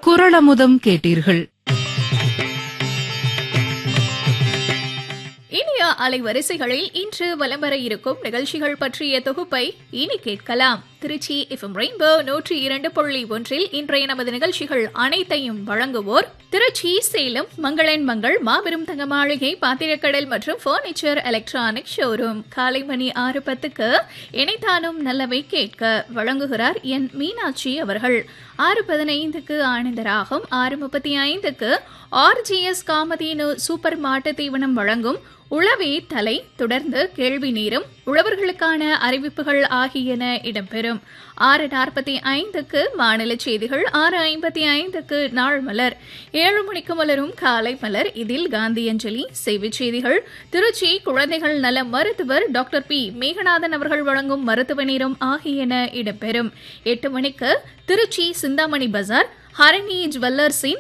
குரளமுதம் கேட்டீர்கள் இனிய அலைவரிசைகளில் இன்று வலம் வர இருக்கும் நிகழ்ச்சிகள் பற்றிய தொகுப்பை இனி கேட்கலாம் திருச்சி எஃப்எம் ரெயின்போ நூற்றி இரண்டு புள்ளி ஒன்றில் இன்றைய நமது நிகழ்ச்சிகள் அனைத்தையும் வழங்குவோர் திருச்சி சேலம் மங்களன் மங்கள் மாபெரும் தங்க மாளிகை பாத்திரக்கடல் மற்றும் பர்னிச்சர் எலக்ட்ரானிக் ஷோரூம் காலை மணி ஆறு பத்துக்கு இணைத்தானும் நல்லவை கேட்க வழங்குகிறார் என் மீனாட்சி அவர்கள் ஆறு பதினைந்துக்கு ஆனந்தராகும் ஆறு முப்பத்தி ஐந்துக்கு ஆர்ஜிஎஸ் காமதேனு சூப்பர் மாட்டு தீவனம் வழங்கும் உளவே தலை தொடர்ந்து கேள்வி நேரம் உழவர்களுக்கான அறிவிப்புகள் ஆகியன இடம்பெறும் ஆறு நாற்பத்தி ஐந்துக்கு மாநில செய்திகள் ஆறு ஐம்பத்தி ஐந்துக்கு நாள் மலர் ஏழு மணிக்கு மலரும் காலை மலர் இதில் காந்தியஞ்சலி செய்திச் செய்திகள் திருச்சி குழந்தைகள் நல மருத்துவர் டாக்டர் பி மேகநாதன் அவர்கள் வழங்கும் மருத்துவ நேரம் ஆகியன இடம்பெறும் எட்டு மணிக்கு திருச்சி சிந்தாமணி பஜார் ஹரணி ஜுவல்லர்ஸின்